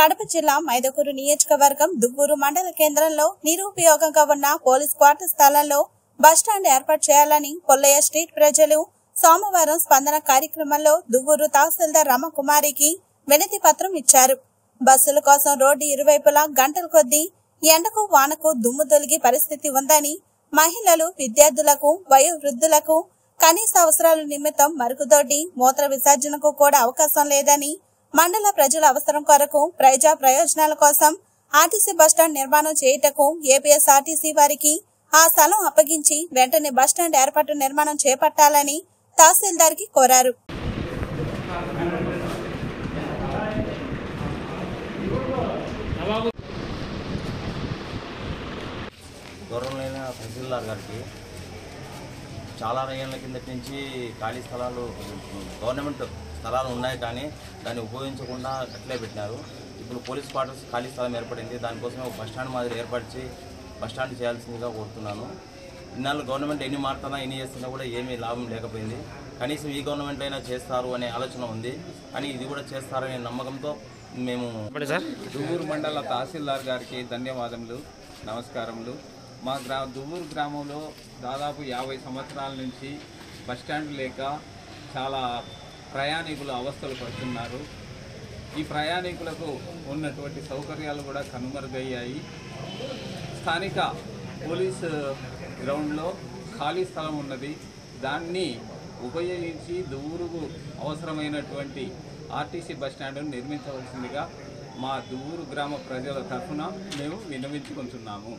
కడప జిల్లా మైదకూరు నియోజకవర్గం దువ్వూరు మండల కేంద్రంలో నిరుపయోగంగా ఉన్న పోలీస్ క్వార్టర్ స్థలంలో బస్టాండ్ ఏర్పాటు చేయాలని పొల్లయ్య స్ట్రీట్ ప్రజలు సోమవారం స్పందన కార్యక్రమంలో దువ్వూరు తహసీల్దార్ రమకుమారికి వినతి పత్రం ఇచ్చారు బస్సుల కోసం రోడ్డు ఇరువైపులా గంటల కొద్దీ ఎండకు వానకు దుమ్ము తొలిగి పరిస్థితి ఉందని మహిళలు విద్యార్థులకు వయోవృద్ధులకు కనీస అవసరాల నిమిత్తం మరుగుదొడ్డి మూత్ర విసర్జనకు కూడా అవకాశం లేదని మండల ప్రజల అవసరం కొరకు ప్రజా ప్రయోజనాల కోసం ఆర్టీసీ బస్టాండ్ నిర్మాణం చేయుటకు ఏపీఎస్ఆర్టీసీ వారికి ఆ స్థలం అప్పగించి వెంటనే బస్టాండ్ ఏర్పాటు నిర్మాణం చేపట్టాలని తహసీల్దార్ కి కోరారు గౌరవమైన తహసీల్దార్ గారికి చాలా ఏళ్ళ కిందటి నుంచి ఖాళీ స్థలాలు గవర్నమెంట్ స్థలాలు ఉన్నాయి కానీ దాన్ని ఉపయోగించకుండా అట్లే పెట్టినారు ఇప్పుడు పోలీస్ క్వార్టర్స్ ఖాళీ స్థలం ఏర్పడింది దానికోసం ఒక బస్ స్టాండ్ మాదిరి ఏర్పరిచి బస్ స్టాండ్ చేయాల్సిందిగా కోరుతున్నాను ఇన్నాళ్ళు గవర్నమెంట్ ఎన్ని మారుతున్నా ఎన్ని చేస్తున్నా కూడా ఏమీ లాభం లేకపోయింది కనీసం ఈ గవర్నమెంట్ అయినా చేస్తారు అనే ఆలోచన ఉంది కానీ ఇది కూడా చేస్తారనే నమ్మకంతో మేము దువ్వూరు మండల తహసీల్దార్ గారికి ధన్యవాదములు నమస్కారములు మా గ్రా దువ్వూరు గ్రామంలో దాదాపు యాభై సంవత్సరాల నుంచి బస్టాండ్ లేక చాలా ప్రయాణికులు అవస్థలు పడుతున్నారు ఈ ప్రయాణికులకు ఉన్నటువంటి సౌకర్యాలు కూడా కనుమరుగయ్యాయి స్థానిక పోలీస్ గ్రౌండ్లో ఖాళీ స్థలం ఉన్నది దాన్ని ఉపయోగించి దువ్వూరుకు అవసరమైనటువంటి ఆర్టీసీ బస్ స్టాండ్ను నిర్మించవలసిందిగా మా దువ్వూరు గ్రామ ప్రజల తరఫున మేము విన్నవించుకుంటున్నాము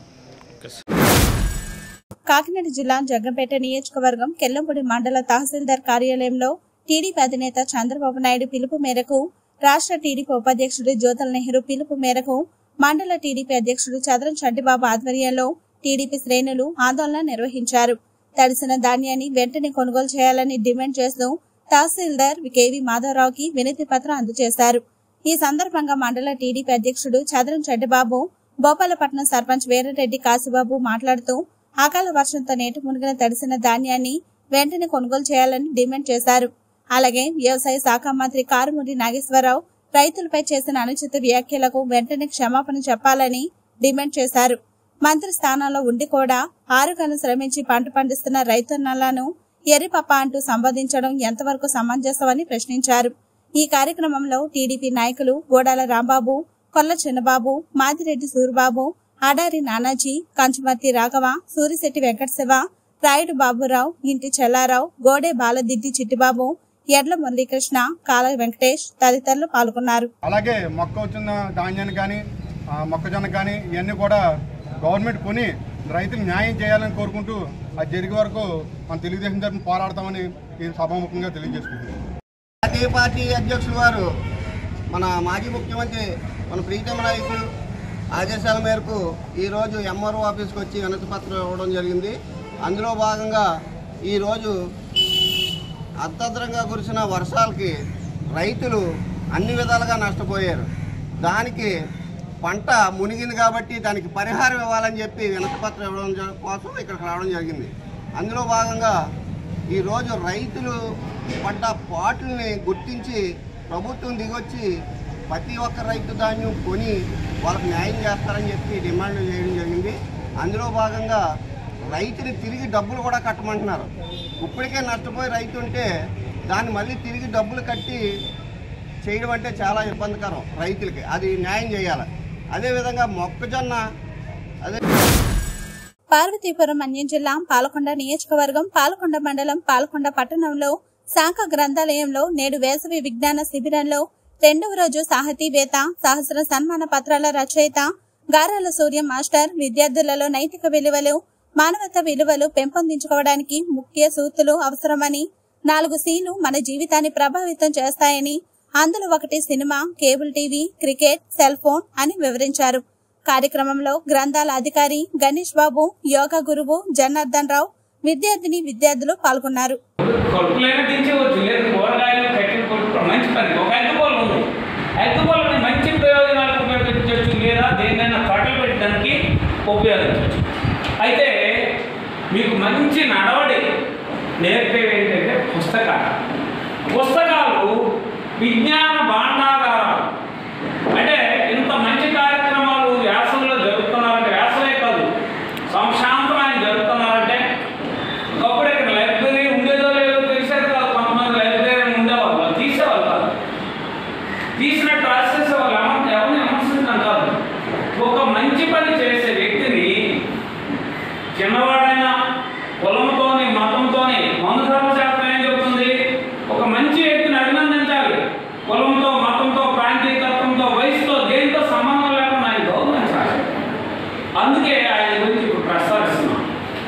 కాకినాడ జిల్లా జగ్గంపేట నియోజకవర్గం కెల్లంపూడి మండల తహసీల్దార్ కార్యాలయంలో టీడీపీ అధినేత చంద్రబాబు నాయుడు పిలుపు మేరకు రాష్ట్ర టీడీపీ ఉపాధ్యక్షుడు జ్యోతుల నెహ్రూ పిలుపు మేరకు మండల టీడీపీ అధ్యక్షుడు చదరం చంటిబాబు ఆధ్వర్యంలో టీడీపీ శ్రేణులు ఆందోళన నిర్వహించారు తడిసిన ధాన్యాన్ని వెంటనే కొనుగోలు చేయాలని డిమాండ్ చేస్తూ తహసీల్దార్ కేవీ మాధవరావుకి వినతి పత్రం అందజేశారు ఈ సందర్భంగా మండల టీడీపీ అధ్యక్షుడు చదరం చంటిబాబు భోపాలపట్నం సర్పంచ్ వీరరెడ్డి కాశీబాబు మాట్లాడుతూ అకాల వర్షంతో నేటి మునిగిన తడిసిన ధాన్యాన్ని వెంటనే కొనుగోలు చేయాలని డిమాండ్ చేశారు అలాగే వ్యవసాయ శాఖ మంత్రి కారుమూరి నాగేశ్వరరావు రైతులపై చేసిన అనుచిత వ్యాఖ్యలకు వెంటనే క్షమాపణ చెప్పాలని డిమాండ్ చేశారు మంత్రి స్థానంలో ఉండి కూడా ఆరుగలను శ్రమించి పంట పండిస్తున్న రైతన్నలను ఎర్రిపప్ప అంటూ సంబోధించడం ఎంతవరకు సమంజసమని ప్రశ్నించారు ఈ కార్యక్రమంలో టీడీపీ నాయకులు గోడాల రాంబాబు కొల్ల చిన్నబాబు మాదిరెడ్డి సూరిబాబు ఆడారి నానాజీ కంచుమర్తి రాఘవ సూరిశెట్టి వెంకటశివ రాయుడు బాబురావు ఇంటి చెల్లారావు గోడే బాలదిడ్డి చిట్టిబాబు ఎడ్ల మురళీకృష్ణ కాల వెంకటేష్ తదితరులు పాల్గొన్నారు అలాగే మొక్క వచ్చిన ధాన్యాన్ని కానీ ఆ, మొక్కజొన్న కానీ ఇవన్నీ కూడా గవర్నమెంట్ కొని రైతులు న్యాయం చేయాలని కోరుకుంటూ అది జరిగే వరకు మన తెలుగుదేశం తరఫున పోరాడతామని ఈ సభాముఖంగా తెలియజేసుకుంటున్నాం జాతీయ పార్టీ అధ్యక్షులు వారు మన మాజీ ముఖ్యమంత్రి మన ప్రీతమ నాయకులు ఆదేశాల మేరకు ఈరోజు ఎంఆర్ఓ ఆఫీస్కి వచ్చి వినతి పత్రం ఇవ్వడం జరిగింది అందులో భాగంగా ఈరోజు అర్ధద్రంగా కురిసిన వర్షాలకి రైతులు అన్ని విధాలుగా నష్టపోయారు దానికి పంట మునిగింది కాబట్టి దానికి పరిహారం ఇవ్వాలని చెప్పి వినతి పత్రం ఇవ్వడం జ- కోసం ఇక్కడికి రావడం జరిగింది అందులో భాగంగా ఈరోజు రైతులు పడ్డ పాటుల్ని గుర్తించి ప్రభుత్వం దిగొచ్చి ప్రతి ఒక్క రైతు ధాన్యం కొని వాళ్ళకి న్యాయం చేస్తారని చెప్పి డిమాండ్ చేయడం జరిగింది అందులో భాగంగా రైతుని తిరిగి డబ్బులు కూడా కట్టమంటున్నారు ఇప్పటికే నష్టపోయి రైతు ఉంటే దాన్ని మళ్ళీ తిరిగి డబ్బులు కట్టి చేయడం అంటే చాలా ఇబ్బందికరం రైతులకి అది న్యాయం చేయాలి అదేవిధంగా మొక్కజొన్న అదే పార్వతీపురం అన్యం జిల్లా పాలకొండ నియోజకవర్గం పాలకొండ మండలం పాలకొండ పట్టణంలో శాఖ గ్రంథాలయంలో నేడు వేసవి విజ్ఞాన శిబిరంలో రెండవ రోజు సాహితీవేత్త సహస్ర సన్మాన పత్రాల రచయిత గారాల సూర్య మాస్టర్ విద్యార్థులలో నైతిక విలువలు మానవత విలువలు పెంపొందించుకోవడానికి ముఖ్య సూత్రులు అవసరమని నాలుగు సీలు మన జీవితాన్ని ప్రభావితం చేస్తాయని అందులో ఒకటి cinema cable TV cricket cell phone అని వివరించారు కార్యక్రమంలో గ్రంథాల అధికారి గణేష్ బాబు యోగా గురువు జనార్దన్ రావు విద్యార్థిని విద్యార్థులు పాల్గొన్నారు కడుపులైనా దించవచ్చు లేదు కూరగాయలు కట్టిన కొడుకు మంచి పని ఒక అగ్గిపోలు ఉంది అగ్గిపోలని మంచి ప్రయోజనాలకు ఉపయోగించవచ్చు లేదా దేన్నైనా కట్టలు పెట్టడానికి ఉపయోగించవచ్చు అయితే మీకు మంచి నడవడి నేర్పేవి ఏంటంటే పుస్తకాలు పుస్తకాలు విజ్ఞాన భాండాగారాలు అంటే ఇంత తీసినట్టు రాసేసే వాళ్ళు ఎవరిని ఎవరిని విమర్శించడం కాదు ఒక మంచి పని చేసే వ్యక్తిని చిన్నవాడైనా కులంతోని మతంతోని మను ధర్మశాస్త్రం ఏం చెబుతుంది ఒక మంచి వ్యక్తిని అభినందించాలి కులంతో మతంతో ప్రాంతీయతత్వంతో వయసుతో దేంతో సంబంధం లేకుండా ఆయన గౌరవించాలి అందుకే ఆయన గురించి ఇప్పుడు ప్రస్తావిస్తున్నాం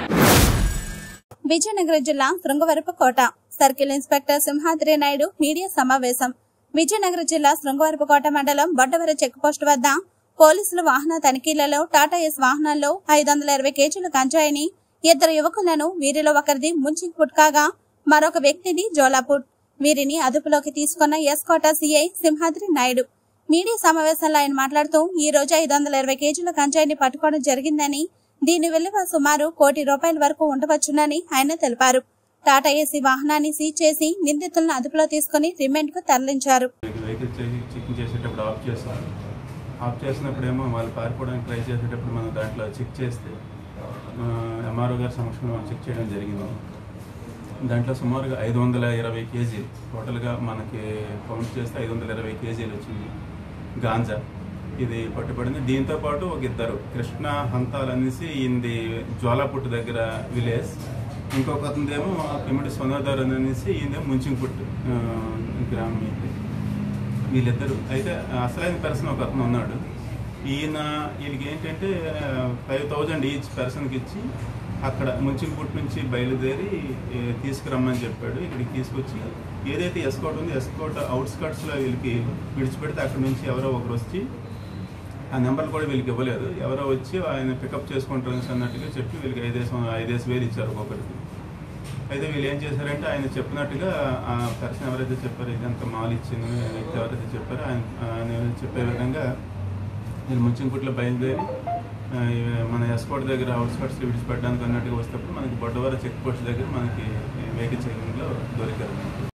విజయనగరం జిల్లా Srungavarapukota circle inspector Simhadri Naidu media సమావేశం విజయనగరం జిల్లా శృంగవరపుకోట మండలం బొడ్డవర చెక్ పోస్ట్ వద్ద పోలీసులు వాహన తనిఖీలలో టాటా ఎస్ వాహనాల్లో ఐదు వందల ఇరవై కేజీల గంజాయిని ఇద్దరు యువకులను వీరిలో ఒకరిది ముంచింగ్పుట్ కాగా మరొక వ్యక్తిని జోలాపుట్ వీరిని అదుపులోకి తీసుకున్న S Kota CI Simhadri Naidu media సమావేశంలో ఆయన మాట్లాడుతూ ఈ రోజు ఐదు వందల ఇరవై కేజీల గంజాయిని పట్టుకోవడం జరిగిందని దీని విలువ సుమారు కోటి రూపాయల వరకు ఉండవచ్చునని ఆయన తెలిపారు టాటా ఏసీ వాహనాన్ని సీజ్ చేసి నిందితులను అదుపులో తీసుకుని రిమాండ్ కు తరలించారు వెహికల్ చేసి చెకింగ్ చేసేటప్పుడు ఆఫ్ చేస్తాం ఆఫ్ చేసినప్పుడేమో వాళ్ళు పారిపోవడానికి ట్రై చేసేటప్పుడు మనం దాంట్లో చెక్ చేస్తే ఎంఆర్ఓ గారి సమక్షంలో మనం చెక్ చేయడం జరిగింది దాంట్లో సుమారుగా ఐదు వందల ఇరవై కేజీలు టోటల్గా మనకి కౌంట్ చేస్తే ఐదు వందల ఇరవై కేజీలు వచ్చింది గాంజా ఇది పట్టుబడింది దీంతో పాటు ఒక ఇద్దరు కృష్ణ హంతాలు అనేసి ఇంది జ్వాలాపుట్టు దగ్గర విలేజ్ ఇంకొక అతనిదేమో పిమిడి సొనోదర్ అనేసి ఈయన ముంచింగ్పుట్టు ఆ, గ్రామం ఇది వీళ్ళిద్దరు అయితే అసలైన పర్సన్ ఒక అతను ఉన్నాడు ఈయన వీళ్ళకి ఏంటంటే ఫైవ్ థౌజండ్ ఈచ్ పర్సన్కి ఇచ్చి అక్కడ ముంచింపుట్ నుంచి బయలుదేరి ఏ, తీసుకురమ్మని చెప్పాడు ఇక్కడికి తీసుకొచ్చి ఏదైతే ఎస్కోట్ ఉందో ఎస్కోట్ అవుట్స్కట్స్లో వీళ్ళకి విడిచిపెడితే అక్కడ నుంచి ఎవరో ఒకరు వచ్చి ఆ నెంబర్ కూడా వీళ్ళకి ఇవ్వలేదు ఎవరో వచ్చి ఆయన పికప్ చేసుకుంటారు అన్నట్టుగా చెప్పి వీళ్ళకి ఐదేసం ఐదేసి వేలు ఇచ్చారు ఒక్కొక్కరికి అయితే వీళ్ళు ఏం చేశారంటే ఆయన చెప్పినట్టుగా ఆ పర్సన్ ఎవరైతే చెప్పారో ఇదంతా మాల్ ఇచ్చింది వ్యక్తి ఎవరైతే చెప్పారో ఆయన ఆయన చెప్పే విధంగా వీళ్ళు ముంచింకుట్లో బయలుదేరి ఆ, ఈ మన ఎస్కోట్ దగ్గర అవుట్స్కట్స్లో విడిచిపెట్టడానికి అన్నట్టుగా వస్తేప్పుడు మనకి బొడ్డవర చెక్ పోస్ట్ దగ్గర మనకి వెహికల్ చెకింగ్లో దొరికారు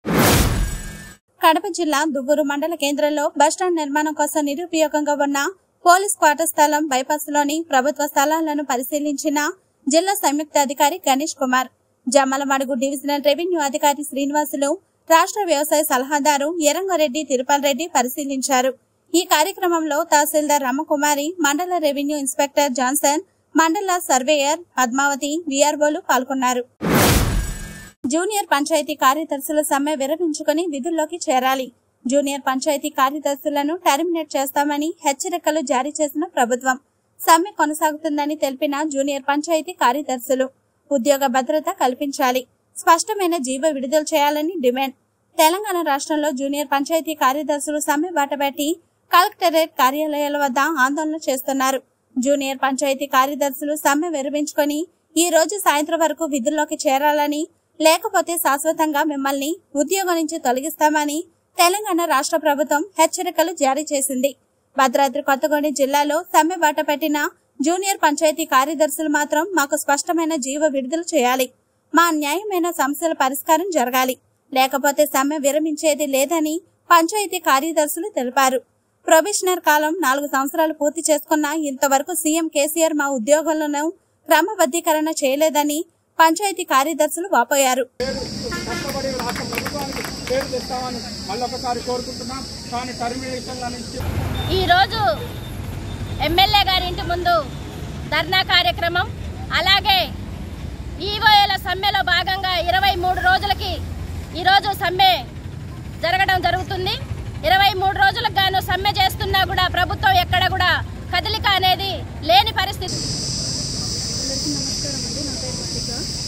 కడప జిల్లా దువ్వూరు మండల కేంద్రంలో బస్టాండ్ నిర్మాణం కోసం నిరుపయోగంగా ఉన్న పోలీస్ క్వార్టర్ స్థలం బైపాస్ లోని ప్రభుత్వ స్థలాలను పరిశీలించిన జిల్లా సంయుక్త అధికారి గణేష్ కుమార్ జమ్మలమడుగు డివిజనల్ రెవెన్యూ అధికారి శ్రీనివాసులు రాష్ట్ర వ్యవసాయ సలహాదారు ఎరంగారెడ్డి తిరుపల్ రెడ్డి పరిశీలించారు ఈ కార్యక్రమంలో తహసీల్దార్ రమకుమారి మండల రెవెన్యూ ఇన్స్పెక్టర్ జాన్సన్ మండల సర్వేయర్ పద్మావతి విఆర్ఓలు పాల్గొన్నారు జూనియర్ పంచాయతీ కార్యదర్శుల సమ్మె విరమించుకుని విధుల్లోకి చేరాలి జూనియర్ పంచాయతీ కార్యదర్శులను టెర్మినేట్ చేస్తామని హెచ్చరికలు జారీ చేసిన ప్రభుత్వం సమ్మె కొనసాగుతుందని తెలిపిన జూనియర్ పంచాయతీ కార్యదర్శులు ఉద్యోగ భద్రత కల్పించాలి స్పష్టమైన జీవ విడుదల చేయాలని డిమాండ్ తెలంగాణ రాష్ట్రంలో జూనియర్ పంచాయతీ కార్యదర్శులు సమ్మె బాటబట్టి కలెక్టరేట్ కార్యాలయాల వద్ద ఆందోళన చేస్తున్నారు జూనియర్ పంచాయతీ కార్యదర్శులు సమ్మె విరమించుకొని ఈ రోజు సాయంత్రం వరకు విధుల్లోకి చేరాలని లేకపోతే శాశ్వతంగా మిమ్మల్ని ఉద్యోగం నుంచి తొలగిస్తామని తెలంగాణ రాష్ట్ర ప్రభుత్వం హెచ్చరికలు జారీ చేసింది భద్రాద్రి కొత్తగూడెం జిల్లాలో సమ్మె బాట పెట్టిన జూనియర్ పంచాయతీ కార్యదర్శులు మాత్రం మాకు స్పష్టమైన జీవ విడుదల చేయాలి మా న్యాయమైన సమస్యల పరిష్కారం జరగాలి లేకపోతే సమ్మె విరమించేది లేదని పంచాయతీ కార్యదర్శులు తెలిపారు ప్రొబేషనర్ కాలం నాలుగు సంవత్సరాలు పూర్తి చేసుకున్న ఇంతవరకు సీఎం కేసీఆర్ మా ఉద్యోగాలను క్రమబద్ధీకరణ చేయలేదని పంచాయతీ కార్యదర్శులు వాపోయారు కష్టపడి రాష్ట్ర ప్రభుత్వానికి పేరు తెస్తామని మళ్ళొకసారి కోరుకుంటున్నాం కానీ టర్మినేషన్ల నుంచి ఈరోజు ఎమ్మెల్యే గారి ఇంటి ముందు ధర్నా కార్యక్రమం అలాగే ఈవోఏల సమ్మెలో భాగంగా ఇరవై మూడు రోజులకి ఈరోజు సమ్మె జరగడం జరుగుతుంది ఇరవై మూడు రోజులకు గాను సమ్మె చేస్తున్నా కూడా ప్రభుత్వం ఎక్కడ కూడా కదలిక అనేది లేని పరిస్థితి అందరికీ నమస్కారం అండి నా పేరు మల్లిక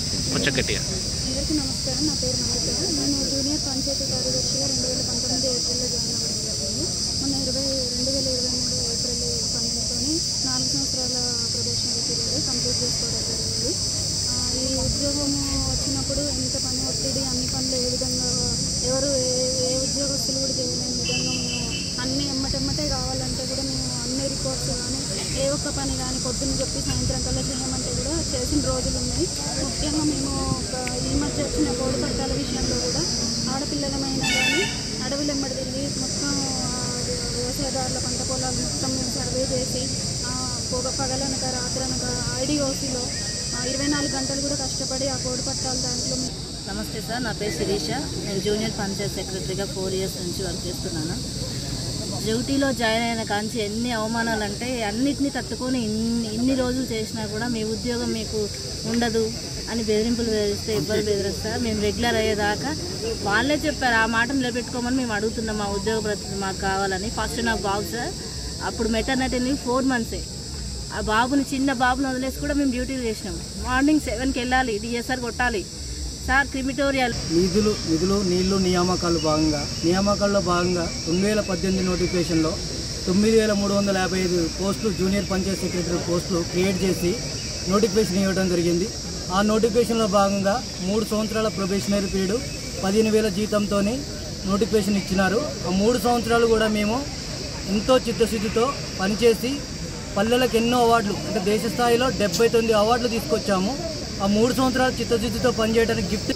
అందరికీ నమస్కారం నా పేరు మల్లిక నేను జూనియర్ పంచాయతీ కార్యదర్శిగా రెండు వేల పంతొమ్మిది ఏప్రిల్లో జాయిన్ అవ్వడం జరిగింది మొన్న ఇరవై రెండు వేల ఇరవై మూడు ఏప్రిల్ పన్నెండుతో నాలుగు సంవత్సరాల ప్రొబేషనరీ పీరియడ్ కంప్లీట్ చేసుకోవడం జరిగింది ఆ, ఈ ఉద్యోగం వచ్చినప్పుడు ఎంత పని ఒత్తిడి అన్ని పనులు ఏ విధంగా ఎవరు ఏ ఏ ఉద్యోగస్తులు కూడా చేయలేని విధంగా మేము అన్ని ఎమ్మటెమ్మటే కావాలంటే కూడా మేము అన్ని రిపోర్ట్స్ కానీ ఏ ఒక్క పని కానీ పొద్దున్న చెప్పి సాయంత్రం కల్లా చేయమంటే కూడా చేసిన రోజులు ఉన్నాయి ముఖ్యంగా మేము ఒక ఈ మధ్య వచ్చిన కోడి పట్టాల విషయంలో కూడా ఆడపిల్లలమైనా కానీ అడవులు ఎమ్మడి తిరిగి మొత్తం ఆ, వ్యవసాయదారుల పంట పొలాలు మొత్తం మేము సర్వే చేసి ఆ, పొగ పగలనక రాత్రనక ఐడిఓసిలో ఇరవై నాలుగు గంటలు కూడా కష్టపడి ఆ కోడి పట్టాలు దాంట్లో మేము నమస్తే సార్ నా పేరు శిరీష నేను జూనియర్ పంచాయత్ సెక్రటరీగా ఫోర్ ఇయర్స్ నుంచి వర్క్ చేస్తున్నాను డ్యూటీలో జాయిన్ అయిన కాంచి ఎన్ని అవమానాలు అంటే అన్నిటినీ తట్టుకొని ఇన్ని ఇన్ని రోజులు చేసినా కూడా మీ ఉద్యోగం మీకు ఉండదు అని బెదిరింపులు బెదిరిస్తే ఇబ్బంది బెదిరిస్తారు మేము రెగ్యులర్ అయ్యేదాకా వాళ్ళే చెప్పారు ఆ మాట నిలబెట్టుకోమని మేము అడుగుతున్నాం మా ఉద్యోగ ప్రతినిధి మాకు కావాలని ఫస్ట్ నాకు బాబు సార్ అప్పుడు మెటర్నిటీ ఫోర్ మంత్సే ఆ బాబుని చిన్న బాబుని వదిలేసి కూడా మేము డ్యూటీలు చేసినాం మార్నింగ్ సెవెన్కి వెళ్ళాలి డిఎస్ఆర్ కొట్టాలి సార్ క్రిమిటోరియల్ నిధులు నిధులు నీళ్లు నియామకాలు భాగంగా నియామకాల్లో భాగంగా రెండు వేల పద్దెనిమిది నోటిఫికేషన్లో తొమ్మిది వేల మూడు వందల యాభై ఐదు పోస్టులు జూనియర్ పంచాయత్ సెక్రటరీ పోస్టులు క్రియేట్ చేసి నోటిఫికేషన్ ఇవ్వడం జరిగింది ఆ నోటిఫికేషన్లో భాగంగా మూడు సంవత్సరాల ప్రొబేషనరీ పీరియడ్ పదిహేను వేల జీతంతో నోటిఫికేషన్ ఇచ్చినారు ఆ మూడు సంవత్సరాలు కూడా మేము ఎంతో చిత్తశుద్ధితో పనిచేసి పల్లెలకు ఎన్నో అవార్డులు అంటే దేశ స్థాయిలో డెబ్బై తొమ్మిది అవార్డులు తీసుకొచ్చాము ఆ మూడు సంవత్సరాలు చిత్తశుద్ధితో పనిచేయడానికి గిఫ్ట్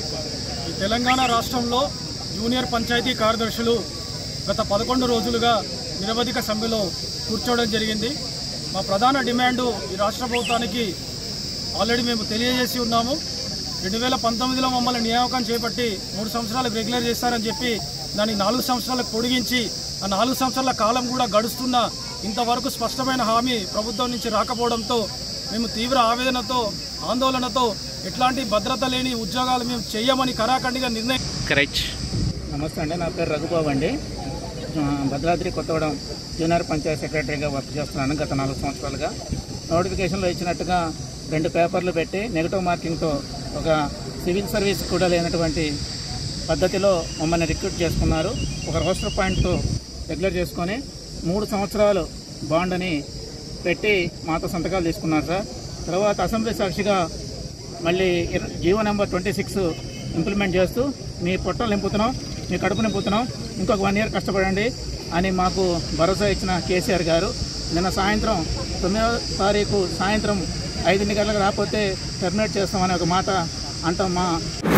ఈ తెలంగాణ రాష్ట్రంలో జూనియర్ పంచాయతీ కార్యదర్శులు గత పదకొండు రోజులుగా నిరవధిక సమ్మెలో కూర్చోవడం జరిగింది మా ప్రధాన డిమాండు ఈ రాష్ట్ర ప్రభుత్వానికి ఆల్రెడీ మేము తెలియజేసి ఉన్నాము రెండు వేల పంతొమ్మిదిలో మమ్మల్ని నియామకం చేపట్టి మూడు సంవత్సరాలకు రెగ్యులర్ చేస్తారని చెప్పి దాన్ని నాలుగు సంవత్సరాలకు పొడిగించి ఆ నాలుగు సంవత్సరాల కాలం కూడా గడుస్తున్న ఇంతవరకు స్పష్టమైన హామీ ప్రభుత్వం నుంచి రాకపోవడంతో మేము తీవ్ర ఆవేదనతో ఆందోళనతో ఎట్లాంటి భద్రత లేని ఉద్యోగాలు మేము చేయమని కరాఖండిగా నిర్ణయం నమస్తే అండి నా పేరు రఘుబాబు అండి ఆ, భద్రాద్రి కొత్తగూడెం జూనియర్ పంచాయత్ సెక్రటరీగా వర్క్ చేస్తున్నాను గత నాలుగు సంవత్సరాలుగా నోటిఫికేషన్లో ఇచ్చినట్టుగా రెండు పేపర్లు పెట్టి నెగిటివ్ మార్కింగ్తో ఒక సివిల్ సర్వీస్ కూడా లేనటువంటి పద్ధతిలో మమ్మల్ని రిక్రూట్ చేసుకున్నారు ఒక రోస్టర్ పాయింట్తో రెగ్యులర్ చేసుకొని మూడు సంవత్సరాలు బాండ్ని పెట్టి మాతో సంతకాలు తీసుకున్నారు సార్ తర్వాత అసెంబ్లీ సాక్షిగా మళ్ళీ ఇర- GO number twenty six implement చేస్తూ మీ పొట్టలు నింపుతున్నాం మీ కడుపు నింపుతున్నాం ఇంకొక వన్ ఇయర్ కష్టపడండి అని మాకు భరోసా ఇచ్చిన కేసీఆర్ గారు నిన్న సాయంత్రం తొమ్మిదవ తారీఖు సాయంత్రం ఐదింటి గంటలకు రాకపోతే టెర్మినేట్ చేస్తామని ఒక మాట అంటాం మా